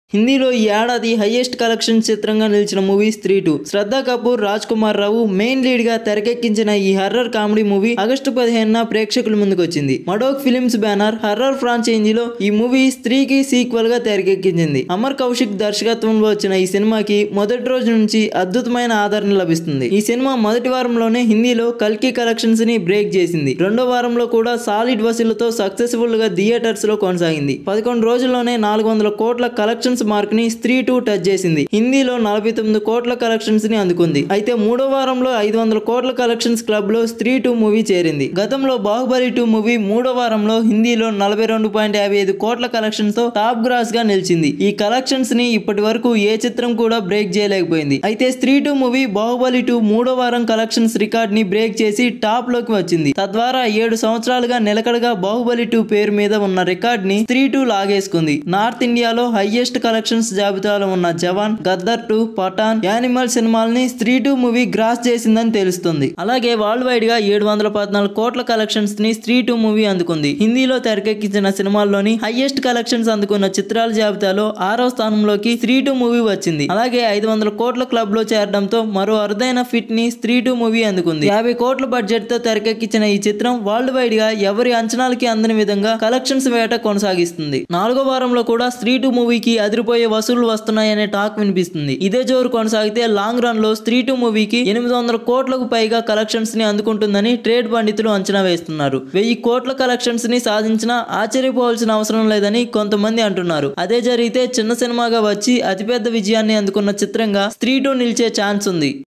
హిందీలో ఈ ఏడాది హైయెస్ట్ కలెక్షన్ చిత్రంగా నిలిచిన movie Stree two Shraddha Kapoor Raj Kumar Rao main lead గా తెరకెక్కించిన ఈ హర్రర్ కామెడీ మూవీ ఆగస్టు పదిహేనున ప్రేక్షకుల ముందుకు వచ్చింది మడోక్ ఫిలిమ్స్ బ్యానర్ హర్రర్ ఫ్రాంచైజీలో ఈ మూవీ స్త్రీకి సీక్వెల్ గా తెరకెక్కించింది అమర్ కౌశిక్ దర్శకత్వంలో వచ్చిన ఈ సినిమాకి మొదటి రోజు నుంచి అద్భుతమైన ఆదరణ లభిస్తుంది ఈ సినిమా మొదటి వారంలోనే హిందీలో కల్కి కలెక్షన్స్ ని బ్రేక్ చేసింది రెండో వారంలో కూడా సాలిడ్ వసూళ్లతో సక్సెస్ఫుల్ గా థియేటర్స్ లో కొనసాగింది పదకొండు రోజుల్లోనే నాలుగు వందల కోట్ల కలెక్షన్స్ మార్క్ ని స్త్రీ టూ టచ్ చేసింది హిందీలో నలభై తొమ్మిది కోట్ల కలెక్షన్స్ ని అందుకుంది అయితే మూడో వారంలో ఐదు వందల కోట్ల కలెక్షన్స్ క్లబ్ లో స్త్రీ టూ మూవీ చేరింది గతంలో బాహుబలి టూ మూవీ మూడో వారంలో హిందీలో నలభై రెండు పాయింట్ యాభై ఐదు కోట్ల కలెక్షన్స్ తో టాప్ గ్రాస్ గా నిలిచింది ఈ కలెక్షన్స్ ని ఇప్పటి వరకు ఏ చిత్రం కూడా బ్రేక్ చేయలేకపోయింది అయితే స్త్రీ టూ మూవీ బాహుబలి టూ మూడో వారం కలెక్షన్స్ రికార్డ్ ని బ్రేక్ చేసి టాప్ లోకి వచ్చింది తద్వారా ఏడు సంవత్సరాలుగా నిలకడగా బాహుబలి టూ పేరు మీద ఉన్న రికార్డ్ ని స్త్రీ టూ లాగేసుకుంది నార్త్ ఇండియాలో హైయెస్ట్ కలెక్షన్స్ జాబితాలో ఉన్న జవాన్ గద్దర్ టూ పఠాన్ యానిమల్ సినిమాల్ని స్త్రీ టూ మూవీ గ్రాస్ చేసిందని తెలుస్తుంది అలాగే వరల్డ్ వైడ్ గా ఏడు వందల పద్నాలుగు కోట్ల కలెక్షన్స్ ని స్త్రీ టూ మూవీ అందుకుంది హిందీలో తెరకెక్కించిన సినిమాల్లోని హైయెస్ట్ కలెక్షన్స్ అందుకున్న చిత్రాల జాబితాలో ఆరో స్థానంలోకి స్త్రీ టూ మూవీ వచ్చింది అలాగే ఐదు వందల కోట్ల క్లబ్ లో చేరడంతో మరో అరుదైన ఫిట్ ని స్త్రీ టూ మూవీ అందుకుంది యాభై కోట్ల బడ్జెట్ తో తెరకెక్కించిన ఈ చిత్రం వరల్డ్ వైడ్ గా ఎవరి అంచనాలకి అందని విధంగా కలెక్షన్స్ వేట కొనసాగిస్తుంది నాలుగో వారంలో కూడా స్త్రీ టూ మూవీకి అదిరిపోయే వసూళ్లు వస్తున్నాయనే టాక్ వినిపిస్తుంది ఇదే జోరు కొనసాగితే లాంగ్ రన్ లో స్త్రీ టూ మూవీకి ఎనిమిది వందల కోట్లకు పైగా కలెక్షన్స్ ని అందుకుంటుందని ట్రేడ్ పండితులు అంచనా వేస్తున్నారు వెయ్యి కోట్ల కలెక్షన్స్ ని సాధించినా ఆశ్చర్యపోవాల్సిన అవసరం లేదని కొంతమంది అంటున్నారు అదే జరిగితే చిన్న సినిమాగా వచ్చి అతిపెద్ద విజయాన్ని అందుకున్న చిత్రంగా స్త్రీ టూ నిలిచే ఛాన్స్ ఉంది